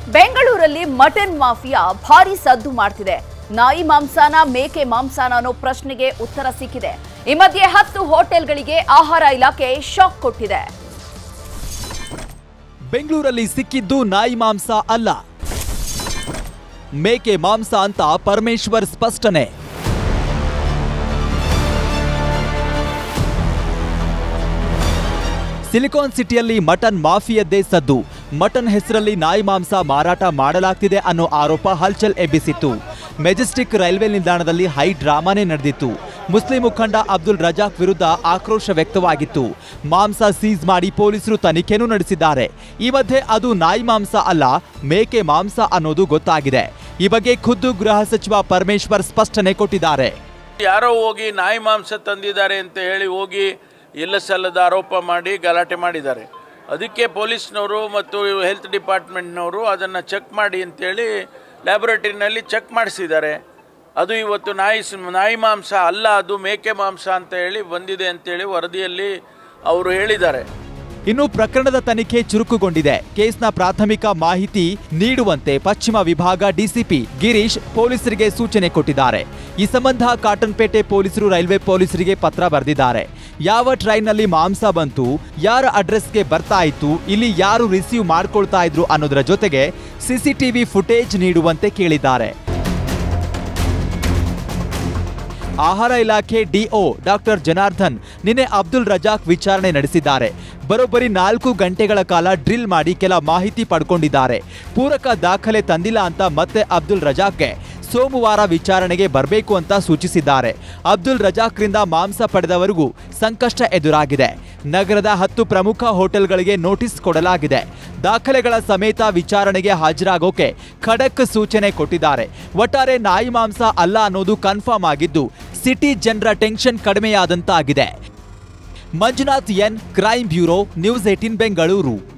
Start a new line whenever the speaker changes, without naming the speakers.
ಬೆಂಗಳೂರಲ್ಲಿ mutton mafia ಭಾರಿ ಸದ್ದು ಮಾಡ್ತಿದೆ ನಾಯಿ ಮಾಂಸಾನ ಮೇಕೆ ಮಾಂಸಾನ ಅನ್ನೋ ಪ್ರಶ್ನೆಗೆ ಉತ್ತರ ಸಿಕ್ಕಿದೆ ಈ ಮಧ್ಯೆ ಹತ್ತು ಹೋಟೆಲ್ಗಳಿಗೆ ಆಹಾರ ಇಲಾಖೆ ಶಾಕ್ ಕೊಟ್ಟಿದೆ
ಬೆಂಗಳೂರಲ್ಲಿ ಸಿಕ್ಕಿದ್ದು ನಾಯಿ ಮಾಂಸ ಅಲ್ಲ ಮೇಕೆ ಮಾಂಸ ಅಂತ ಪರಮೇಶ್ವರ್ ಸ್ಪಷ್ಟನೆ ಸಿಲಿಕಾನ್ ಸಿಟಿಯಲ್ಲಿ ಮಟನ್ ಮಾಫಿಯದ್ದೇ ಸದ್ದು ಮಟನ್ ಹೆಸರಲ್ಲಿ ನಾಯಿ ಮಾಂಸ ಮಾರಾಟ ಮಾಡಲಾಗ್ತಿದೆ ಅನ್ನೋ ಆರೋಪ ಹಲ್ಚಲ್ ಎಬ್ಬಿಸಿತ್ತು ಮೆಜೆಸ್ಟಿಕ್ ರೈಲ್ವೆ ನಿಲ್ದಾಣದಲ್ಲಿ ಹೈ ಡ್ರಾಮಾನೇ ನಡೆದಿತ್ತು ಮುಸ್ಲಿಂ ಮುಖಂಡ ಅಬ್ದುಲ್ ರಜಾಕ್ ವಿರುದ್ಧ ಆಕ್ರೋಶ ವ್ಯಕ್ತವಾಗಿತ್ತು ಮಾಂಸ ಸೀಸ್ ಮಾಡಿ ಪೊಲೀಸರು ತನಿಖೆನೂ ನಡೆಸಿದ್ದಾರೆ ಈ ಮಧ್ಯೆ ಅದು ನಾಯಿ ಮಾಂಸ ಅಲ್ಲ ಮೇಕೆ ಮಾಂಸ ಅನ್ನೋದು ಗೊತ್ತಾಗಿದೆ ಈ ಬಗ್ಗೆ ಖುದ್ದು ಗೃಹ ಸಚಿವ ಪರಮೇಶ್ವರ್ ಸ್ಪಷ್ಟನೆ ಕೊಟ್ಟಿದ್ದಾರೆ
ಯಾರೋ ಹೋಗಿ ನಾಯಿ ಮಾಂಸ ತಂದಿದ್ದಾರೆ ಅಂತ ಹೇಳಿ ಹೋಗಿ ಇಲ್ಲ ಸಲ್ಲದ ಆರೋಪ ಮಾಡಿ ಗಲಾಟೆ ಮಾಡಿದ್ದಾರೆ ಅದಕ್ಕೆ ಪೊಲೀಸ್ನವರು ಮತ್ತು ಹೆಲ್ತ್ ಡಿಪಾರ್ಟ್ಮೆಂಟ್ನವರು ಅದನ್ನು ಚೆಕ್ ಮಾಡಿ ಅಂತೇಳಿ ಲ್ಯಾಬೊರೇಟರಿನಲ್ಲಿ ಚೆಕ್ ಮಾಡಿಸಿದ್ದಾರೆ ಅದು ಇವತ್ತು ನಾಯಿ ಸ್- ನಾಯಿ ಮಾಂಸ ಅಲ್ಲ ಅದು ಮೇಕೆ ಮಾಂಸ ಅಂತ ಹೇಳಿ ಬಂದಿದೆ ಅಂತೇಳಿ ವರದಿಯಲ್ಲಿ ಅವರು ಹೇಳಿದ್ದಾರೆ
ಇನ್ನು ಪ್ರಕರಣದ ತನಿಖೆ ಚುರುಕುಗೊಂಡಿದೆ ಕೇಸ್ನ ಪ್ರಾಥಮಿಕ ಮಾಹಿತಿ ನೀಡುವಂತೆ ಪಶ್ಚಿಮ ವಿಭಾಗ ಡಿಸಿಪಿ ಗಿರೀಶ್ ಪೊಲೀಸರಿಗೆ ಸೂಚನೆ ಕೊಟ್ಟಿದ್ದಾರೆ ಈ ಸಂಬಂಧ ಕಾಟನ್ಪೇಟೆ ಪೊಲೀಸರು ರೈಲ್ವೆ ಪೊಲೀಸರಿಗೆ ಪತ್ರ ಬರೆದಿದ್ದಾರೆ ಯಾವ ಟ್ರೈನ್ನಲ್ಲಿ ಮಾಂಸ ಬಂತು ಯಾರ ಅಡ್ರೆಸ್ಗೆ ಬರ್ತಾ ಇತ್ತು ಇಲ್ಲಿ ಯಾರು ರಿಸೀವ್ ಮಾಡ್ಕೊಳ್ತಾ ಇದ್ರು ಅನ್ನೋದರ ಜೊತೆಗೆ ಸಿಸಿಟಿವಿ ಫುಟೇಜ್ ನೀಡುವಂತೆ ಕೇಳಿದ್ದಾರೆ ಆಹಾರ ಇಲಾಖೆ ಡಿಒ ಡಾಕ್ಟರ್ ಜನಾರ್ದನ್ ನಿನ್ನೆ ಅಬ್ದುಲ್ ರಜಾಕ್ ವಿಚಾರಣೆ ನಡೆಸಿದ್ದಾರೆ ಬರೋಬ್ಬರಿ ನಾಲ್ಕು ಗಂಟೆಗಳ ಕಾಲ ಡ್ರಿಲ್ ಮಾಡಿ ಕೆಲ ಮಾಹಿತಿ ಪಡ್ಕೊಂಡಿದ್ದಾರೆ ಪೂರಕ ದಾಖಲೆ ತಂದಿಲ್ಲ ಅಂತ ಮತ್ತೆ ಅಬ್ದುಲ್ ರಜಾಕ್ಗೆ ಸೋಮವಾರ ವಿಚಾರಣೆಗೆ ಬರಬೇಕು ಅಂತ ಸೂಚಿಸಿದ್ದಾರೆ ಅಬ್ದುಲ್ ರಜಾಕ್ರಿಂದ ಮಾಂಸ ಪಡೆದವರಿಗೂ ಸಂಕಷ್ಟ ಎದುರಾಗಿದೆ ನಗರದ ಹತ್ತು ಪ್ರಮುಖ ಹೋಟೆಲ್ಗಳಿಗೆ ನೋಟಿಸ್ ಕೊಡಲಾಗಿದೆ ದಾಖಲೆಗಳ ಸಮೇತ ವಿಚಾರಣೆಗೆ ಹಾಜರಾಗೋಕೆ ಖಡಕ್ ಸೂಚನೆ ಕೊಟ್ಟಿದ್ದಾರೆ ಒಟ್ಟಾರೆ ನಾಯಿ ಮಾಂಸ ಅಲ್ಲ ಅನ್ನೋದು ಕನ್ಫರ್ಮ್ ಆಗಿದ್ದು ಸಿಟಿ ಜನರ ಟೆನ್ಷನ್ ಕಡಿಮೆಯಾದಂತಾಗಿದೆ Manjunath N crime bureau news eighteen Bengaluru